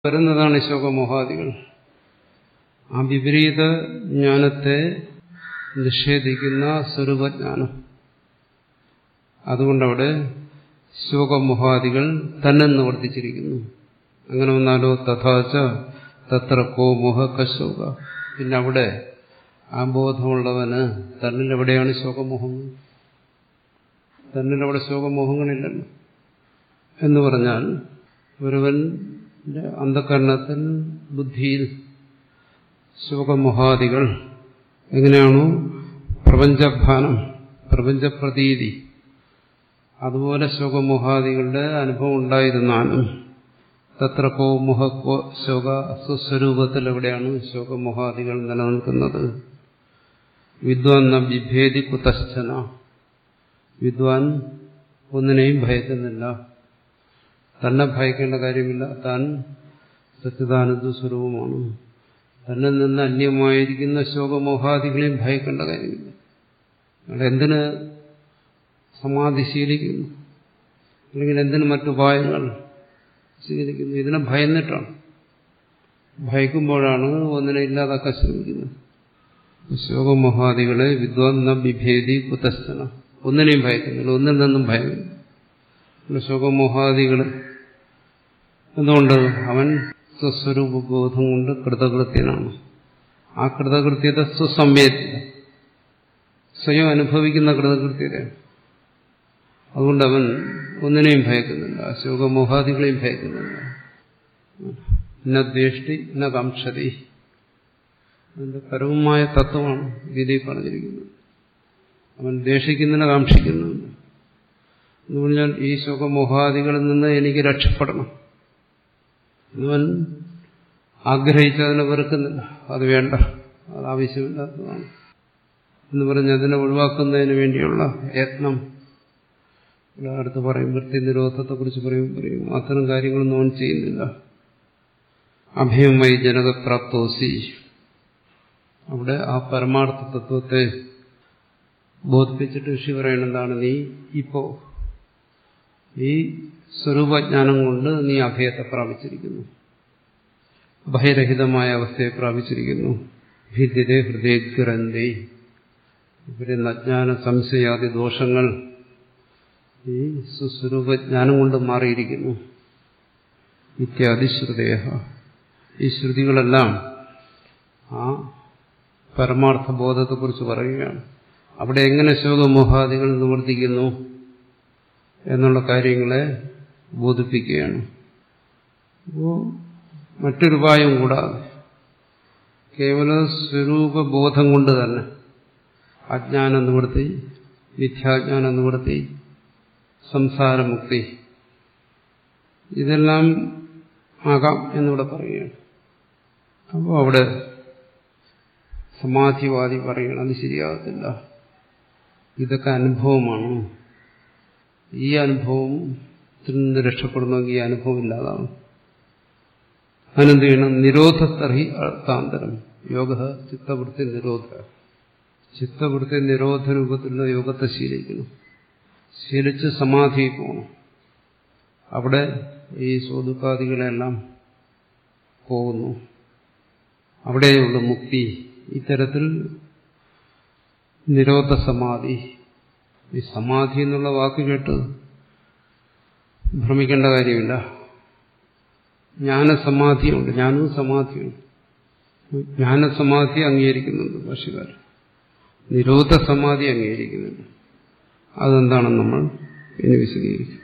വരുന്നതാണ് ശോകമോഹാദികൾ ആ വിപരീത ജ്ഞാനത്തെ നിഷേധിക്കുന്ന സ്വരൂപജ്ഞാനം അതുകൊണ്ടവിടെ ശോകമോഹാദികൾ തന്നെ നിവർത്തിച്ചിരിക്കുന്നു അങ്ങനെ വന്നാലോ തഥാച തത്ര കോ മോഹ കശോക പിന്നെ അവിടെ ആ ബോധമുള്ളവന് തന്നിൽ എവിടെയാണ് ശോകമോഹങ്ങൾ തന്നിൽ അവിടെ ശോകമോഹങ്ങളില്ലല്ലോ എന്ന് പറഞ്ഞാൽ ഒരുവന്റെ അന്ധകരണത്തിൽ ബുദ്ധിയിൽ ശോകമോഹാദികൾ എങ്ങനെയാണോ പ്രപഞ്ചഭാനം പ്രപഞ്ചപ്രതീതി അതുപോലെ ശോകമോഹാദികളുടെ അനുഭവം ഉണ്ടായിരുന്നാലും തത്ര കോ മുഹ കോ ശോക സ്വസ്വരൂപത്തിൽ എവിടെയാണ് ശോകമോഹാദികൾ നിലനിൽക്കുന്നത് വിദ്വാൻ ന വിഭേദി കുതശ്ചന വിദ്വാൻ ഒന്നിനെയും ഭയക്കുന്നില്ല തന്നെ ഭയക്കേണ്ട കാര്യമില്ല താൻ സച്ചിദാനന്ദ സ്വരൂപമാണ് തന്നിൽ നിന്ന് അന്യമായിരിക്കുന്ന ശോകമോഹാദികളെയും ഭയക്കേണ്ട കാര്യമില്ല അവിടെ എന്തിന് സമാധി ശീലിക്കുന്നു അല്ലെങ്കിൽ എന്തിന് മറ്റുപായങ്ങൾ സ്വീകരിക്കുന്നു ഇതിനെ ഭയന്നിട്ടാണ് ഭയക്കുമ്പോഴാണ് ഒന്നിനെ ഇല്ലാതാക്കാൻ ശ്രമിക്കുന്നത് ശോകമോഹാദികളെ വിദ്വാൻ ന വിഭേദി കുതസ്ഥന ഒന്നിനെയും ഭയക്കുന്നില്ല ഒന്നിൽ നിന്നും ഭയമില്ല ശോകമോഹാദികൾ എന്തുകൊണ്ട് അവൻ സ്വസ്വരൂപ ബോധം കൊണ്ട് കൃതകൃത്യനാണ് ആ കൃതകൃത്യത സുസംവേദ്യത സ്വയം അനുഭവിക്കുന്ന കൃതകൃത്യതയാണ് അതുകൊണ്ട് അവൻ ഒന്നിനെയും ഭയക്കുന്നില്ല ശോകമോഹാദികളെയും ഭയക്കുന്നില്ല ന ദ്വേഷ്ടി ന കാംക്ഷതി അതിന്റെ പരമമായ തത്വമാണ് ഗീതയിൽ പറഞ്ഞിരിക്കുന്നത് അവൻ ദ്വേഷിക്കുന്നില്ല കാക്ഷിക്കുന്നുണ്ട് എന്ന് പറഞ്ഞാൽ ഈ ശോകമോഹാദികളിൽ നിന്ന് എനിക്ക് രക്ഷപ്പെടണം അവൻ ആഗ്രഹിച്ചതിനെ വെറുക്കുന്നില്ല അത് വേണ്ട അത് ആവശ്യമില്ലാത്തതാണ് എന്ന് പറഞ്ഞ് അതിനെ ഒഴിവാക്കുന്നതിന് വേണ്ടിയുള്ള യത്നം ഇവിടെ അടുത്ത് പറയും വൃത്തി നിരോധത്തെക്കുറിച്ച് പറയും പറയും അത്തരം കാര്യങ്ങളൊന്നും അവൻ ചെയ്യുന്നില്ല അഭയമായി ജനകപ്രാപ്തോസി അവിടെ ആ പരമാർത്ഥ തത്വത്തെ ബോധിപ്പിച്ചിട്ട് ഋഷി പറയണെന്താണ് നീ ഇപ്പോ ഈ സ്വരൂപജ്ഞാനം കൊണ്ട് നീ അഭയത്തെ പ്രാപിച്ചിരിക്കുന്നു ഭയരഹിതമായ അവസ്ഥയെ പ്രാപിച്ചിരിക്കുന്നു ഭിദ്യതേ ഹൃദയഗ്രന്ഥി ഇവരെ നജ്ഞാന സംശയാദി ദോഷങ്ങൾ ഈ സുസ്വരൂപജ്ഞാനം കൊണ്ട് മാറിയിരിക്കുന്നു ഇത്യാദി ശ്രുതേഹ ഈ ശ്രുതികളെല്ലാം ആ പരമാർത്ഥ ബോധത്തെക്കുറിച്ച് പറയുകയാണ് അവിടെ എങ്ങനെ ശോകമോഹാദികൾ നിവർത്തിക്കുന്നു എന്നുള്ള കാര്യങ്ങളെ ബോധിപ്പിക്കുകയാണ് അപ്പോൾ മറ്റൊരു ഉപായം കൂടാതെ കേവല സ്വരൂപബോധം കൊണ്ട് തന്നെ അജ്ഞാന നിവൃത്തി മിഥ്യാജ്ഞാന നിവൃത്തി സംസാരമുക്തി ഇതെല്ലാം ആകാം എന്നിവിടെ പറയുകയാണ് അപ്പോൾ അവിടെ സമാധിവാദി പറയണം അത് ശരിയാകത്തില്ല ഇതൊക്കെ അനുഭവമാണ് ഈ അനുഭവത്തിൽ നിന്ന് രക്ഷപ്പെടണമെങ്കിൽ ഈ അനുഭവം ഇല്ലാതാവും അതിനെന്ത് ചെയ്യണം നിരോധത്തർഹി അർത്ഥാന്തരം യോഗ ചിത്തവൃത്തി നിരോധ ചിത്തവൃത്തി നിരോധ രൂപത്തിലുള്ള യോഗത്തെ ശീലിക്കണം ശീലിച്ച് സമാധി പോകണം അവിടെ ഈ സ്വതുക്കാദികളെല്ലാം പോകുന്നു അവിടെയുള്ള മുക്തി ഇത്തരത്തിൽ നിരോധ സമാധി ഈ സമാധി എന്നുള്ള വാക്ക് കേട്ട് ഭ്രമിക്കേണ്ട കാര്യമില്ല ജ്ഞാനസമാധിയുണ്ട് ജ്ഞാനവും സമാധിയുണ്ട് ജ്ഞാനസമാധി അംഗീകരിക്കുന്നുണ്ട് ഭാഷകാർ നിരോധ സമാധി അംഗീകരിക്കുന്നുണ്ട് അതെന്താണെന്ന് നമ്മൾ ഇനി വിശദീകരിക്കും